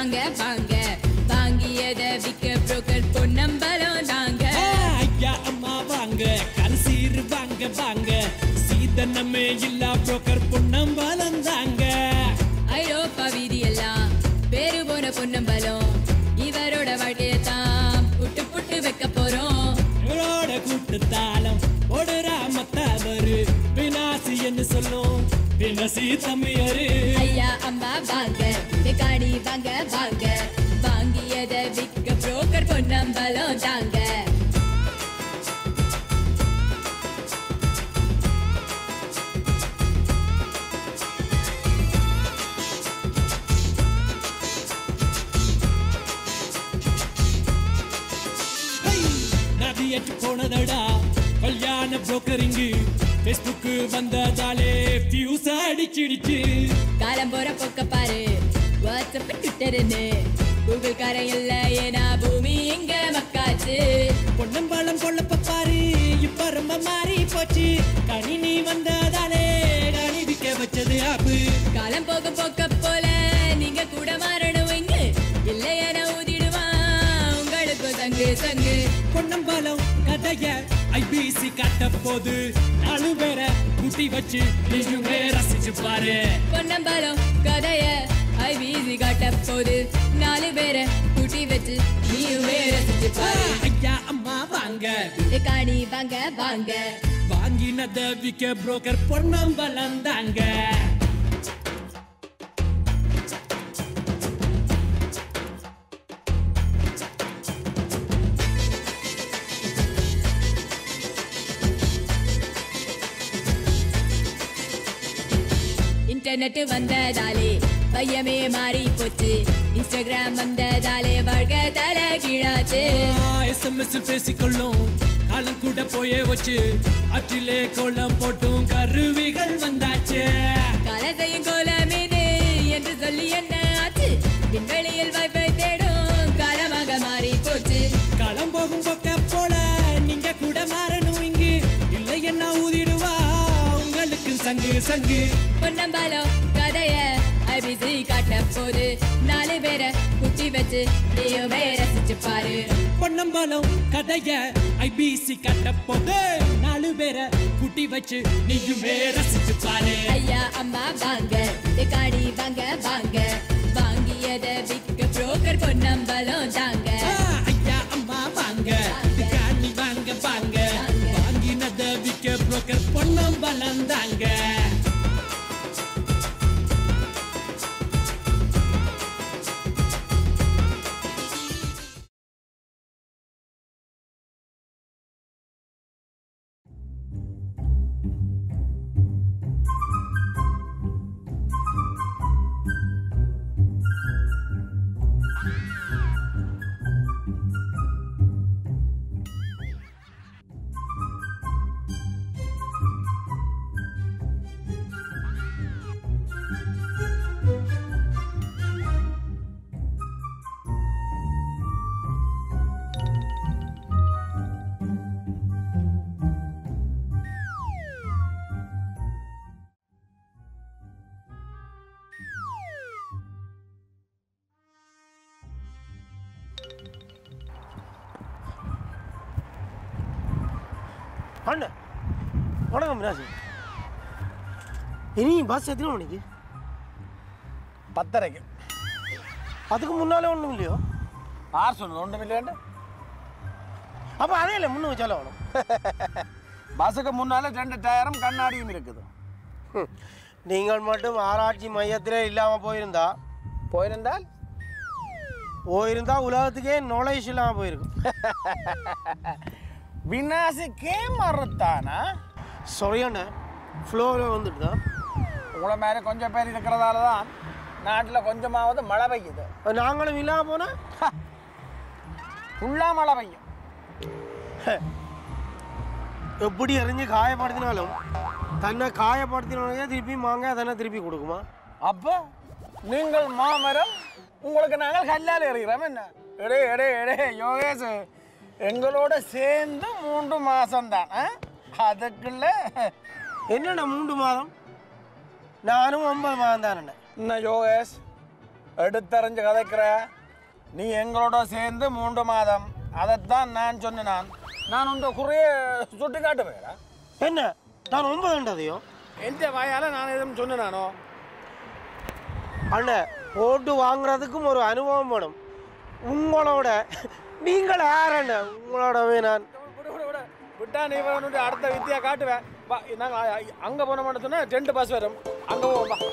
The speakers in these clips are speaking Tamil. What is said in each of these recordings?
வாங்க வாங்க வாங்கியத விக்க புரோக்கர் பொன்னம்பலம் தாங்க ஆ, ஐயா அம்மா வாங்க கரசீர் வாங்க வாங்க சீதனமே இல்லா புரோக்கர் பொன்னம்பலம் தாங்க ஐரோப்பா வீதி எல்லாம் பேரு போன பொன்னம்பலம் இவரோட வாழ்க்கையத்தான் புட்டு புட்டு வைக்க போறோம் இவரோட கூட்டு தாளம் ஓடுறா மத்தவரு வினாசி என்று சொல்லும் வினசி தம்மியரு ஐயா அம்மா வாங்க காணி வாங்க வாங்க வாங்கியத விக்க புரோக்கர் பொன்னம்பலம் தாங்க நதியற்று போனதடா கல்யாண புரோக்கரிங்கு ஃபேஸ்புக்கு வந்ததாலே ஃபியூஸ் அடிச்சிடுச்சு காலம் போற பொக்க பாரு வாட்ஸ்அப் ட்விட்டர்னு கூகுள் காரன் இல்ல ஏனா பூமி எங்க மக்காச்சு பொன்னம்பாலம் கொள்ளப்ப பாரு இப்ப ரொம்ப மாறி போச்சு கணினி வந்ததாலே கணி விக்க வச்சது ஆப்பு காலம் போக போக்க போல நீங்க கூட மாறணும் இங்க இல்லையான ஊதிடுவான் உங்களுக்கு சங்கு சங்கு பொன்னம்பாலம் கதைய ஐபிசி காட்ட போது நாலு பேரை கூட்டி வச்சு நீயுமே ரசிச்சு பாரு பொன்னம்பலம் கதைய ஐபிசி காட்ட போது நாலு பேரை கூட்டி வச்சு நீயுமே ரசிச்சு ஆ, பாரு ஐயா அம்மா வாங்க காணி வாங்க வாங்க வாங்கினத விக்க புரோக்கர் பொன்னம்பலம் தாங்க இன்டர்நெட் வந்ததாலே பையமே மாறி போச்சு இன்ஸ்டாகிராம் வந்ததாலே வாழ்க்கை தல கீழாச்சு எஸ்எம்எஸ் பேசிக்கொள்ளும் காலம் கூட போயே வச்சு அற்றிலே கோலம் போட்டும் கருவிகள் வந்தாச்சு காலத்தையும் கோலமேது என்று சொல்லி என்ன ஆச்சு விண்வெளியில் வைஃபை தேடும் காலமாக மாறி போச்சு களம் போகும் பக்க போல நீங்க கூட மாறணும் இங்கு இல்லை என்ன ஊதிடுவா உங்களுக்கு சங்கு சங்கு பொன்னம்பாலம் கதைய ஐபிசி காட்ட போது நாலு பேரை குட்டி வச்சு நீயுமே ரசிச்சு பாரு பொன்னம்பலம் கதைய ஐபிசி கட்ட போது நாலு பேரை கூட்டி வச்சு நீயுமே ரசிச்சு பாரு ஐயா அம்மா வாங்க காடி வாங்க வாங்க வாங்கியத விக்க புரோக்கர் பொன்னம்பலம் தாங்க ஆ, ஐயா அம்மா வாங்க காணி வாங்க வாங்க வாங்கினத விக்க புரோக்கர் பொன்னம்பலம் தாங்க அண்ணா வணக்கம் மிராசி இனி பஸ் எத்தனை மணிக்கு பத்தரைக்கு அதுக்கு முன்னாலே ஒன்றும் இல்லையோ ஆறு சொன்னது ஒன்றும் இல்லையாண்டு அப்போ அதே இல்லை முன்ன வச்சாலும் வேணும் பஸ்ஸுக்கு முன்னால ரெண்டு டயரும் கண்ணாடியும் இருக்குது ஹம். நீங்கள் மட்டும் ஆராய்ச்சி மையத்திலே இல்லாமல் போயிருந்தா போயிருந்தால் போயிருந்தா உலகத்துக்கே நாலேஜ் இல்லாமல் போயிருக்கும் வினாசிக்கே மறுத்தானா சொரியாண்ண ஃப்ளோவில் வந்துட்டு தான் உங்களை மாதிரி கொஞ்சம் பேர் இருக்கிறதால தான் நாட்டில் கொஞ்சமாவது மழை பெய்யுது நாங்களும் இல்லாமல் போனால் ஃபுல்லாக மழை பெய்யும் எப்படி எறிஞ்சு காயப்படுத்தினாலும் தன்னை காயப்படுத்தினாலே திருப்பி மாங்க தன்னை திருப்பி கொடுக்குமா அப்போ நீங்கள் மாமரம் உங்களுக்கு நாங்கள் கல்லால் எறிகிறோம் என்ன எடே எடே எடே யோகேஷ் எங்களோட சேர்ந்து மூன்று மாதம்தான் அதுக்குள்ள என்னண்ணா மூன்று மாதம் நானும் ஒன்பது மாதம் தான் என்ன யோகேஷ் எடுத்தறிஞ்சு கதைக்கிற நீ எங்களோட சேர்ந்து மூன்று மாதம் அதைத்தான் நான் சொன்னேன் நான் நான் உங்க குறைய சுட்டி காட்டுவேடா என்ன நான் ஒன்பதுன்றதையும் எந்த வாயால நான் எதுவும் சொன்னேனானோ அண்ணே போட்டு வாங்குறதுக்கும் ஒரு அனுபவம் வேணும் உங்களோட நீங்கள் யாரண்ண உங்களோடவே நான் விடு, விடு, விடு. விட்டா நீ வந்து அடுத்த வித்தியா காட்டுவேன் வா நாங்க அ- அங்க போன மட்டும் சொன்னா ரெண்டு பஸ் வரும் அங்க போவோம் வா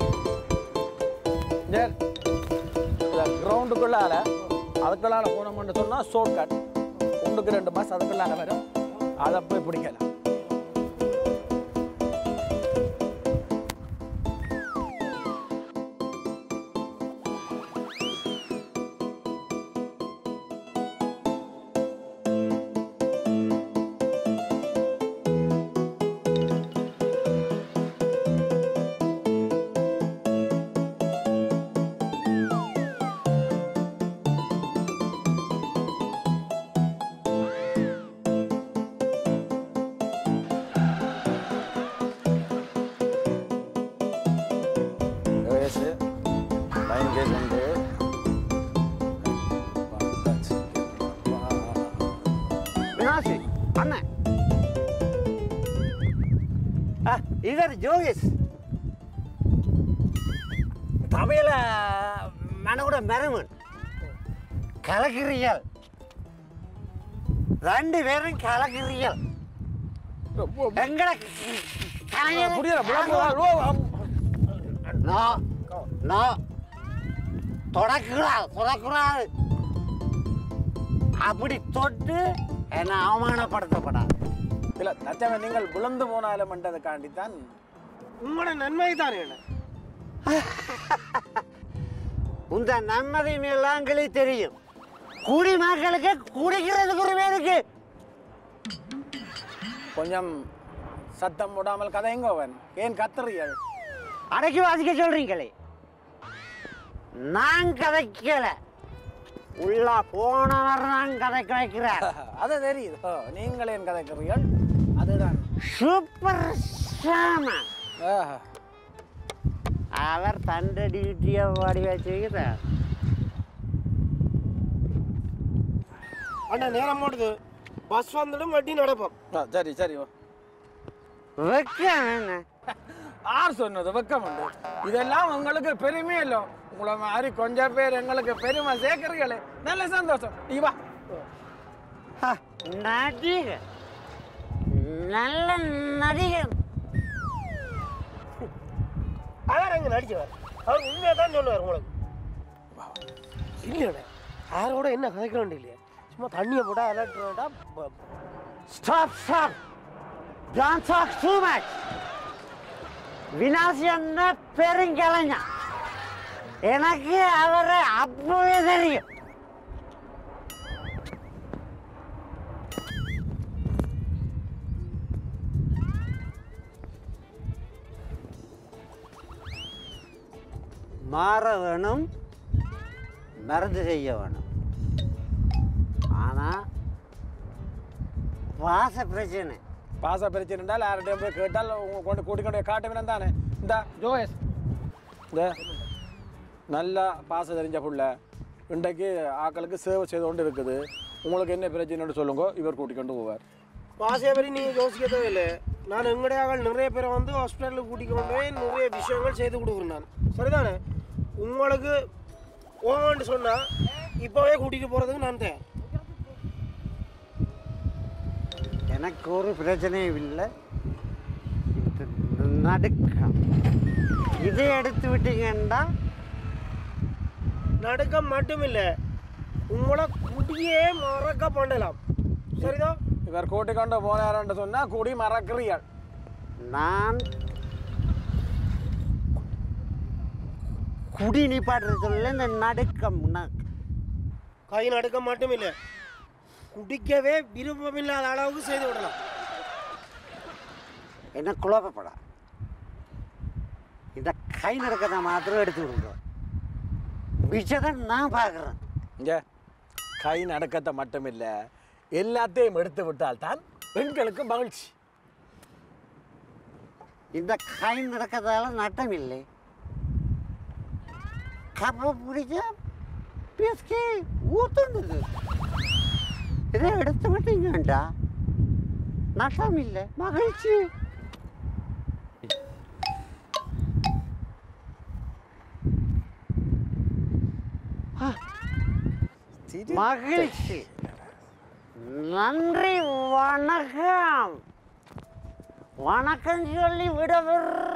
கிரவுண்டுக்குள்ளால அதுக்குள்ளால போன மட்டும் சொன்னா ஷோர்ட் கட் ஒன்றுக்கு ரெண்டு பஸ் அதுக்குள்ளால வரும் அதை போய் பிடிக்கலாம் வயசு லைன் கேஸ் வந்து வினாசி அண்ணன் ஆ இவர் ஜோகேஷ் தமிழ மனோட மரமன் கலக்கிறீர்கள் ரெண்டு பேரும் கலக்கிறீர்கள் எங்களை புரியல விளம்பரம் நோ நோ தொடக்கூடாது தொடக்கூடாது அப்படி தொட்டு என்னை அவமானப்படுத்தப்படாது இல்ல நச்சவன் நீங்கள் விழுந்து போனாலும் என்றதுக்காண்டித்தான் உங்களோட நன்மை தானே என்ன உந்த நன்மதின் எல்லாம் எங்களுக்கு தெரியும் குடிமக்களுக்கு குடிக்கிறதுக்கு ஒரு பேருக்கு கொஞ்சம் சத்தம் போடாமல் கதைங்கோவன் ஏன் கத்துறீர்கள் அடக்கி வாசிக்க சொல்றீங்களே நான் கதைக்கல உள்ள போனவர் தான் கதைக்க வைக்கிறார் அது தெரியுது ஓ, நீங்கள் ஏன் கதைக்கிறீர்கள் அதுதான் சூப்பர் சாமா ஆஹா. அவர் தண்டை டியூட்டியை பாடி வச்சுக்கிறார் அண்ணா நேரம் போடுது பஸ் வந்துடும் வட்டி நடப்போம் ஆ, சரி சரி ஓ. வெக்கம் என்ன ஆர் சொன்னது வெக்கம் உண்டு இதெல்லாம் உங்களுக்கு பெருமை இல்லை உங்களை மாதிரி கொஞ்சம் பேர் எங்களுக்கு பெருமை சேர்க்கிறீங்களே நல்ல சந்தோஷம் நீ வா ஹ, நடிகை நல்ல நடிகர் அவர் அங்கே நடிச்சவர் அவர் உண்மையை தான் சொல்லுவார் உங்களுக்கு இல்லைண்ணே யாரோட என்ன கதைக்க வேண்டிய இல்லையா சும்மா தண்ணியை போட்டால் அலர்ட் வேண்டாம் stop stop dance off too much வினாசி என்ன பெருங்கலைஞன் எனக்கு அவரை அப்பவே தெரியும் மாற வேணும் மருந்து செய்ய வேணும் ஆனால் வாச பிரச்சனை பாச பிரச்சனை இருந்தால் யார்கிட்டயும் போய் கேட்டால் உங்க கொண்டு கூட்டி கொண்டு போய் காட்ட வேணும் தானே இந்த ஜோயஸ் இந்த நல்லா பாச தெரிஞ்ச புள்ள இன்றைக்கு ஆக்களுக்கு சேவை செய்து கொண்டு இருக்குது உங்களுக்கு என்ன பிரச்சனைன்னு சொல்லுங்க இவர் கூட்டி கொண்டு போவார் பாசையை பற்றி நீங்கள் யோசிக்க தேவையில்லை நான் எங்களுடைய ஆள் நிறைய பேரை வந்து ஹாஸ்பிட்டலுக்கு கூட்டிக் கொண்டு போய் நிறைய விஷயங்கள் செய்து கொடுக்குறேன் நான் சரிதானே உங்களுக்கு ஓவன்ட்டு சொன்னால் இப்போவே கூட்டிகிட்டு போகிறதுக்கு நான் தயார் எனக்கு ஒரு பிரச்சனையும் இல்லை இந்த நடுக்கம் இதை எடுத்து விட்டீங்கன்னா நடுக்கம் மட்டுமில்லை உங்களை குடியே மறக்க பண்ணலாம் சரிதான் இவர் கூட்டி கொண்டு போனாருன்னு சொன்னால் கூடி மறக்கிறீர்கள் நான் குடி நிப்பாட்டுறது சொல்ல இந்த நடுக்கம் ந- கை நடுக்கம் மட்டுமில்லை குடிக்கவே விருப்பமில்லாத அளவுக்கு செய்து விடலாம் என்ன குழப்பப்படா இந்த கை நடக்கத்தை மாத்திரம் எடுத்து விடுங்க மிச்சத்தை நான் பார்க்குறேன் இங்கே கை நடக்கத்தை மட்டுமில்லை எல்லாத்தையும் எடுத்து விட்டால் தான் பெண்களுக்கு மகிழ்ச்சி இந்த கை நடக்கத்தால நட்டம் இல்லை கப்பை பிடிச்ச பிஸ்கி ஊத்துண்டுது இதை எடுத்து விட்டீங்கண்டா நட்டம் இல்லை மகிழ்ச்சி ஆ, மகிழ்ச்சி நன்றி வணக்கம் வணக்கம் சொல்லி விடவிற